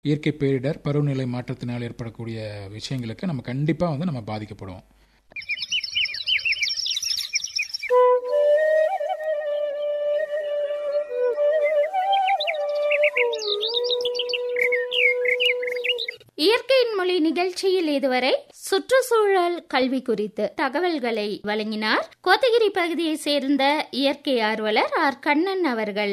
இயற்கை பேரிடர் பருவநிலை மாற்றத்தினால் ஏற்படக்கூடிய விஷயங்களுக்கு நம்ம கண்டிப்பாக வந்து நம்ம பாதிக்கப்படுவோம் இயற்கையின் மொழி நிகழ்ச்சியில் இதுவரை சுற்றுச்சூழல் கல்வி குறித்து தகவல்களை வழங்கினார் கோத்தகிரி பகுதியை சேர்ந்த இயற்கை ஆர்வலர் ஆர் கண்ணன் அவர்கள்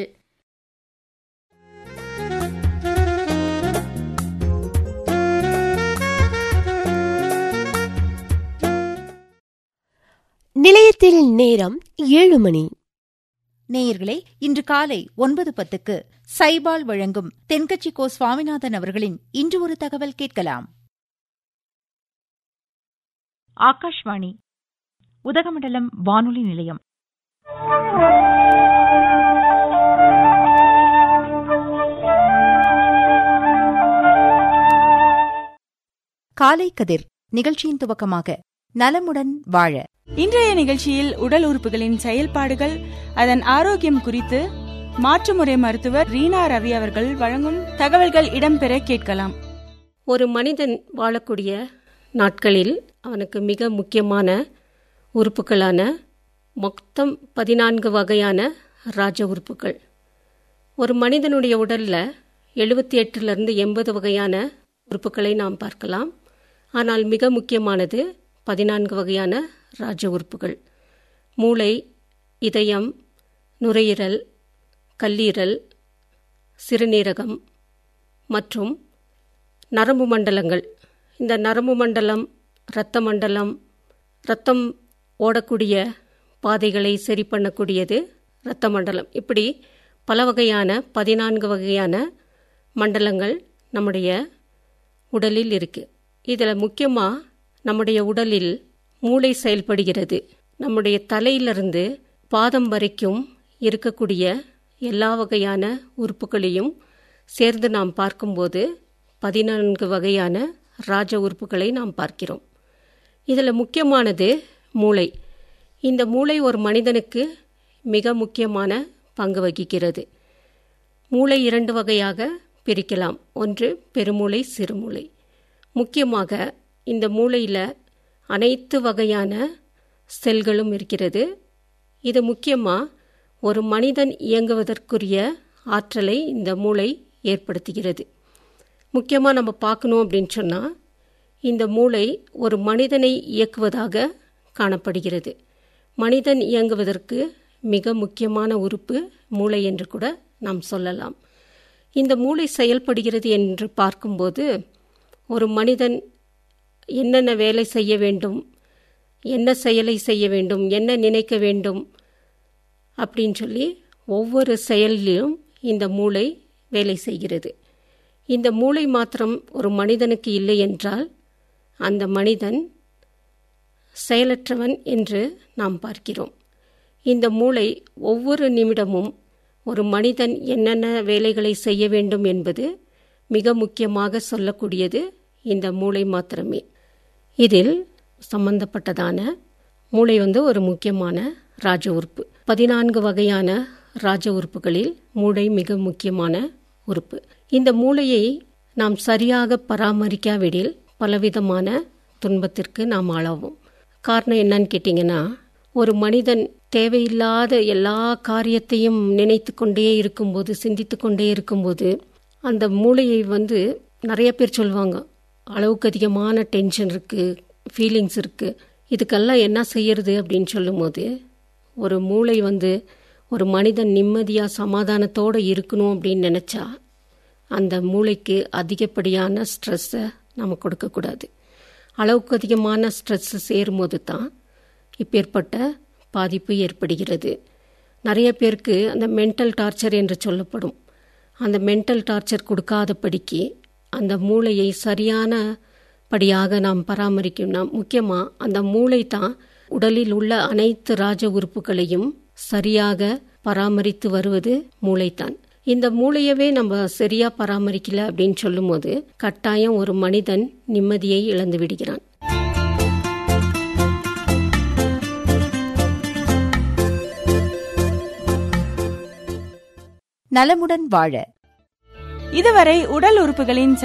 நிலையத்தில் நேரம் ஏழு மணி நேயர்களே இன்று காலை ஒன்பது பத்துக்கு சைபால் வழங்கும் தென்கட்சி கோ சுவாமிநாதன் அவர்களின் இன்று ஒரு தகவல் கேட்கலாம் ஆகாஷ்வாணி உதகமண்டலம் வானொலி நிலையம் காலை கதிர் நிகழ்ச்சியின் துவக்கமாக நலமுடன் வாழ இன்றைய நிகழ்ச்சியில் உடல் உறுப்புகளின் செயல்பாடுகள் அதன் ஆரோக்கியம் குறித்து மாற்றுமுறை மருத்துவர் ரீனா ரவி அவர்கள் வழங்கும் தகவல்கள் இடம்பெற கேட்கலாம் ஒரு மனிதன் வாழக்கூடிய நாட்களில் அவனுக்கு மிக முக்கியமான உறுப்புகளான மொத்தம் பதினான்கு வகையான ராஜ உறுப்புகள் ஒரு மனிதனுடைய உடலில் எழுபத்தி எட்டுலேருந்து எண்பது வகையான உறுப்புகளை நாம் பார்க்கலாம் ஆனால் மிக முக்கியமானது பதினான்கு வகையான ராஜ உறுப்புகள் மூளை இதயம் நுரையீரல் கல்லீரல் சிறுநீரகம் மற்றும் நரம்பு மண்டலங்கள் இந்த நரம்பு மண்டலம் இரத்த மண்டலம் இரத்தம் ஓடக்கூடிய பாதைகளை சரி பண்ணக்கூடியது இரத்த மண்டலம் இப்படி பல வகையான பதினான்கு வகையான மண்டலங்கள் நம்முடைய உடலில் இருக்குது இதில் முக்கியமாக நம்முடைய உடலில் மூளை செயல்படுகிறது நம்முடைய தலையிலிருந்து பாதம் வரைக்கும் இருக்கக்கூடிய எல்லா வகையான உறுப்புகளையும் சேர்ந்து நாம் பார்க்கும்போது பதினான்கு வகையான ராஜ உறுப்புகளை நாம் பார்க்கிறோம் இதில் முக்கியமானது மூளை இந்த மூளை ஒரு மனிதனுக்கு மிக முக்கியமான பங்கு வகிக்கிறது மூளை இரண்டு வகையாக பிரிக்கலாம் ஒன்று பெருமூளை சிறுமூளை முக்கியமாக இந்த மூளையில் அனைத்து வகையான செல்களும் இருக்கிறது இது முக்கியமாக ஒரு மனிதன் இயங்குவதற்குரிய ஆற்றலை இந்த மூளை ஏற்படுத்துகிறது முக்கியமாக நம்ம பார்க்கணும் அப்படின்னு சொன்னால் இந்த மூளை ஒரு மனிதனை இயக்குவதாக காணப்படுகிறது மனிதன் இயங்குவதற்கு மிக முக்கியமான உறுப்பு மூளை என்று கூட நாம் சொல்லலாம் இந்த மூளை செயல்படுகிறது என்று பார்க்கும்போது ஒரு மனிதன் என்னென்ன வேலை செய்ய வேண்டும் என்ன செயலை செய்ய வேண்டும் என்ன நினைக்க வேண்டும் அப்படின்னு சொல்லி ஒவ்வொரு செயலிலும் இந்த மூளை வேலை செய்கிறது இந்த மூளை மாத்திரம் ஒரு மனிதனுக்கு இல்லை என்றால் அந்த மனிதன் செயலற்றவன் என்று நாம் பார்க்கிறோம் இந்த மூளை ஒவ்வொரு நிமிடமும் ஒரு மனிதன் என்னென்ன வேலைகளை செய்ய வேண்டும் என்பது மிக முக்கியமாக சொல்லக்கூடியது இந்த மூளை மாத்திரமே இதில் சம்பந்தப்பட்டதான மூளை வந்து ஒரு முக்கியமான ராஜ உறுப்பு பதினான்கு வகையான ராஜ உறுப்புகளில் மூளை மிக முக்கியமான உறுப்பு இந்த மூளையை நாம் சரியாக பராமரிக்காவிடில் பலவிதமான துன்பத்திற்கு நாம் ஆளாவோம் காரணம் என்னன்னு கேட்டிங்கன்னா ஒரு மனிதன் தேவையில்லாத எல்லா காரியத்தையும் நினைத்து கொண்டே இருக்கும்போது சிந்தித்து கொண்டே இருக்கும்போது அந்த மூளையை வந்து நிறைய பேர் சொல்லுவாங்க அளவுக்கு அதிகமான டென்ஷன் இருக்குது ஃபீலிங்ஸ் இருக்குது இதுக்கெல்லாம் என்ன செய்யறது அப்படின்னு சொல்லும்போது ஒரு மூளை வந்து ஒரு மனிதன் நிம்மதியாக சமாதானத்தோடு இருக்கணும் அப்படின்னு நினச்சா அந்த மூளைக்கு அதிகப்படியான ஸ்ட்ரெஸ்ஸை நம்ம கொடுக்கக்கூடாது அளவுக்கு அதிகமான ஸ்ட்ரெஸ் சேரும்போது தான் இப்பேற்பட்ட பாதிப்பு ஏற்படுகிறது நிறைய பேருக்கு அந்த மென்டல் டார்ச்சர் என்று சொல்லப்படும் அந்த மென்டல் டார்ச்சர் கொடுக்காதபடிக்கு அந்த மூளையை சரியான படியாக நாம் பராமரிக்கணும் முக்கியமாக அந்த மூளை தான் உடலில் உள்ள அனைத்து ராஜ உறுப்புகளையும் சரியாக பராமரித்து வருவது மூளைத்தான் இந்த மூளையவே நம்ம சரியா பராமரிக்கல அப்படின்னு சொல்லும்போது கட்டாயம் ஒரு மனிதன் நிம்மதியை இழந்து விடுகிறான் நலமுடன் வாழ இதுவரை உடல் உறுப்புகளின்